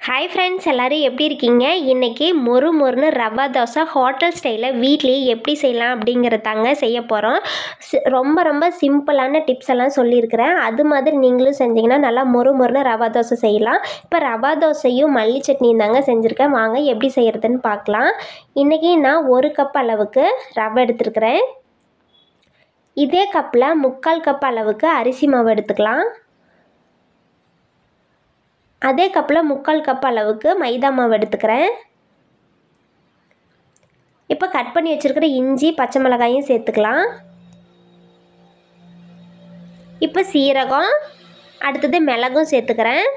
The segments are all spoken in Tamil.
ஹாய் ஃப்ரெண்ட்ஸ் எல்லோரும் எப்படி இருக்கீங்க இன்றைக்கி மொறு மொறுன்னு ரவா தோசை ஹோட்டல் ஸ்டைலில் வீட்லேயே எப்படி செய்யலாம் அப்படிங்கிறதாங்க செய்ய போகிறோம் ரொம்ப ரொம்ப சிம்பிளான டிப்ஸ் எல்லாம் சொல்லியிருக்கிறேன் அது மாதிரி நீங்களும் செஞ்சீங்கன்னா நல்லா மொறு மொறுன்னு ரவா தோசை செய்யலாம் இப்போ ரவா தோசையும் மல்லி சட்னியும் தாங்க செஞ்சுருக்கேன் வாங்க எப்படி செய்கிறதுன்னு பார்க்கலாம் இன்றைக்கி நான் ஒரு கப் அளவுக்கு ரவை எடுத்துருக்கிறேன் இதே கப்பில் முக்கால் கப் அளவுக்கு அரிசி மாவு எடுத்துக்கலாம் அதே கப்பில் முக்கால் கப் அளவுக்கு மைதா மாவு எடுத்துக்கிறேன் இப்போ கட் பண்ணி வச்சுருக்கிற இஞ்சி பச்சை மிளகாயும் சேர்த்துக்கலாம் இப்போ சீரகம் அடுத்தது மிளகும் சேர்த்துக்கிறேன்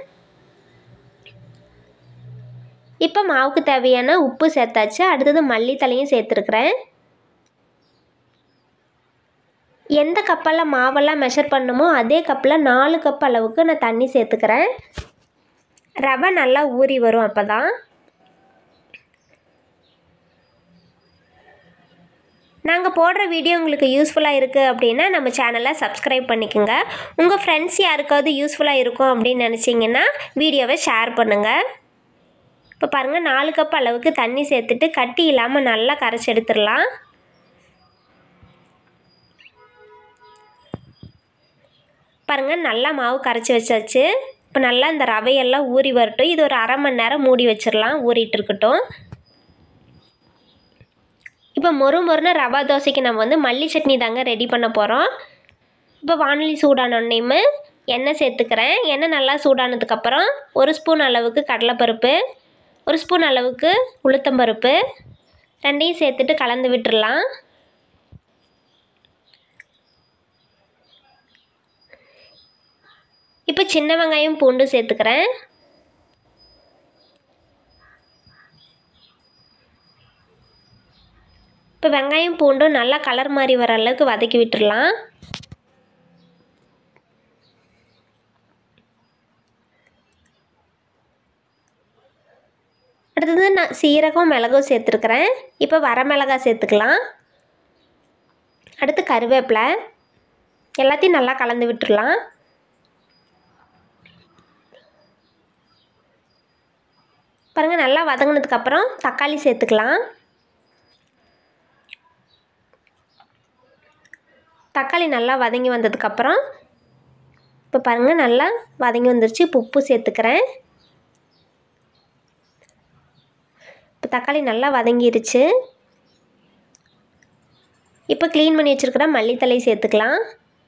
இப்போ மாவுக்கு தேவையான உப்பு சேர்த்தாச்சு அடுத்தது மல்லித்தலையும் சேர்த்துருக்குறேன் எந்த கப்பெல்லாம் மாவெல்லாம் மெஷர் பண்ணுமோ அதே கப்பில் நாலு கப் அளவுக்கு நான் தண்ணி சேர்த்துக்கிறேன் ரவை நல்லா ஊறி வரும் அப்போ தான் நாங்கள் போடுற வீடியோ உங்களுக்கு யூஸ்ஃபுல்லாக இருக்குது அப்படின்னா நம்ம சேனலை சப்ஸ்கிரைப் பண்ணிக்கோங்க உங்கள் ஃப்ரெண்ட்ஸ் யாருக்காவது யூஸ்ஃபுல்லாக இருக்கும் அப்படின்னு நினச்சிங்கன்னா வீடியோவை ஷேர் பண்ணுங்கள் இப்போ பாருங்கள் நாலு கப் அளவுக்கு தண்ணி சேர்த்துட்டு கட்டி இல்லாமல் நல்லா கரைச்சி எடுத்துடலாம் பாருங்கள் நல்லா மாவு கரைச்சி வச்சாச்சு இப்போ நல்லா இந்த ரவையெல்லாம் ஊறி வரட்டும் இது ஒரு அரை மணி நேரம் மூடி வச்சிடலாம் ஊறிட்டு இருக்கட்டும் இப்போ மொறு மொறுன்னு ரவா தோசைக்கு நம்ம வந்து மல்லி சட்னி தாங்க ரெடி பண்ண போகிறோம் இப்போ வானொலி சூடானோடனேயுமே எண்ணெய் சேர்த்துக்கிறேன் எண்ணெய் நல்லா சூடானதுக்கப்புறம் ஒரு ஸ்பூன் அளவுக்கு கடலைப்பருப்பு ஒரு ஸ்பூன் அளவுக்கு உளுத்தம்பருப்பு ரெண்டையும் சேர்த்துட்டு கலந்து விட்டுடலாம் இப்போ சின்ன வெங்காயம் பூண்டு சேர்த்துக்கிறேன் இப்போ வெங்காயம் பூண்டும் நல்லா கலர் மாதிரி வர அளவுக்கு வதக்கி விட்டுடலாம் அடுத்தது நான் சீரகம் மிளகும் சேர்த்துருக்குறேன் இப்போ வரமிளகாய் சேர்த்துக்கலாம் அடுத்து கருவேப்பிலை எல்லாத்தையும் நல்லா கலந்து விட்டுடலாம் பாருங்கள் நல்லா வதங்கினதுக்கப்புறம் தக்காளி சேர்த்துக்கலாம் தக்காளி நல்லா வதங்கி வந்ததுக்கப்புறம் இப்போ பாருங்கள் நல்லா வதங்கி வந்துருச்சு இப்போ உப்பு சேர்த்துக்கிறேன் இப்போ தக்காளி நல்லா வதங்கிருச்சு இப்போ க்ளீன் பண்ணி வச்சுருக்கிற மல்லித்தலை சேர்த்துக்கலாம்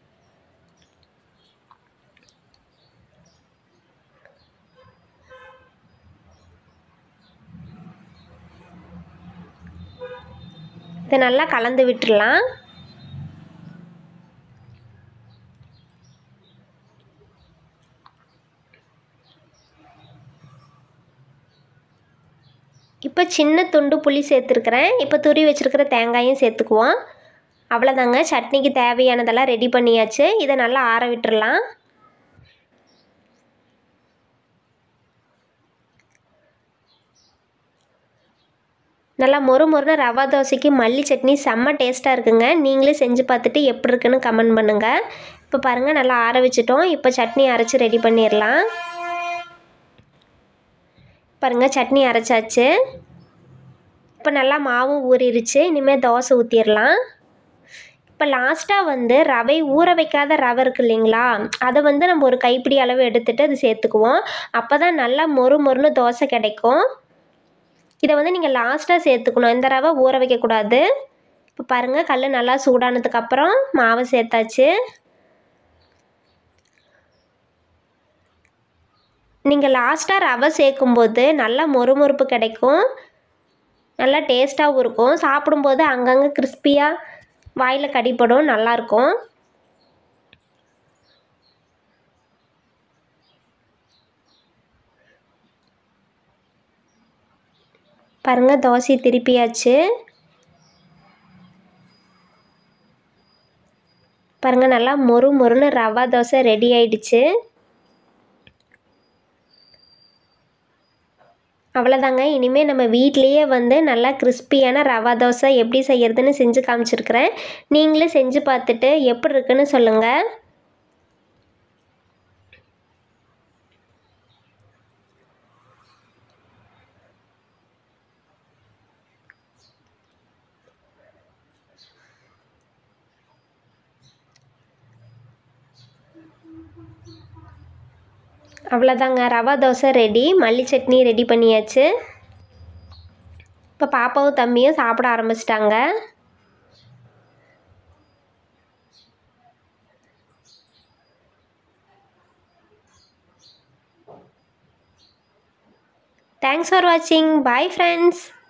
இதை நல்லா கலந்து விட்டுடலாம் இப்போ சின்ன துண்டு புளி சேர்த்துருக்குறேன் இப்போ துரி வச்சுருக்கிற தேங்காயும் சேர்த்துக்குவோம் அவ்வளோதாங்க சட்னிக்கு தேவையானதெல்லாம் ரெடி பண்ணியாச்சு இதை நல்லா ஆற விட்டுறலாம் நல்லா மொறு மொறுன ரவா தோசைக்கு மல்லி சட்னி செம்ம டேஸ்ட்டாக இருக்குங்க நீங்களே செஞ்சு பார்த்துட்டு எப்படி இருக்குன்னு கமெண்ட் பண்ணுங்கள் இப்போ பாருங்கள் நல்லா ஆற வச்சுட்டோம் இப்போ சட்னி அரைச்சி ரெடி பண்ணிடலாம் பாருங்கள் சட்னி அரைச்சாச்சு இப்போ நல்லா மாவும் ஊறிடுச்சு இனிமேல் தோசை ஊற்றிடலாம் இப்போ லாஸ்ட்டாக வந்து ரவை ஊற வைக்காத ரவை இருக்குது இல்லைங்களா அதை வந்து நம்ம ஒரு கைப்பிடி அளவு எடுத்துகிட்டு அது சேர்த்துக்குவோம் அப்போ தான் நல்லா மொறு மொறுன்னு தோசை கிடைக்கும் இதை வந்து நீங்கள் லாஸ்ட்டாக சேர்த்துக்கணும் இந்த ரவை ஊற வைக்கக்கூடாது இப்போ பாருங்கள் கல் நல்லா சூடானதுக்கப்புறம் மாவை சேர்த்தாச்சு நீங்கள் லாஸ்ட்டாக ரவை சேர்க்கும்போது நல்லா மொறுமொறுப்பு கிடைக்கும் நல்லா டேஸ்ட்டாகவும் இருக்கும் சாப்பிடும்போது அங்கங்கே கிறிஸ்பியாக வாயில் கடிப்படும் நல்லாயிருக்கும் பாருங்கள் தோசை திருப்பியாச்சு பாருங்கள் நல்லா மொறு மொறுன்னு ரவா தோசை ரெடி ஆயிடுச்சு அவ்வளோதாங்க இனிமேல் நம்ம வீட்லேயே வந்து நல்லா கிறிஸ்பியான ரவா தோசை எப்படி செய்கிறதுன்னு செஞ்சு காமிச்சிருக்கிறேன் நீங்களே செஞ்சு பார்த்துட்டு எப்படி இருக்குன்னு சொல்லுங்கள் அவ்வளோதாங்க ரவா தோசை ரெடி மல்லி சட்னி ரெடி பண்ணியாச்சு இப்போ பாப்பாவும் தம்பியும் சாப்பிட ஆரம்பிச்சிட்டாங்க தேங்க்ஸ் ஃபார் வாட்சிங் பாய் ஃப்ரெண்ட்ஸ்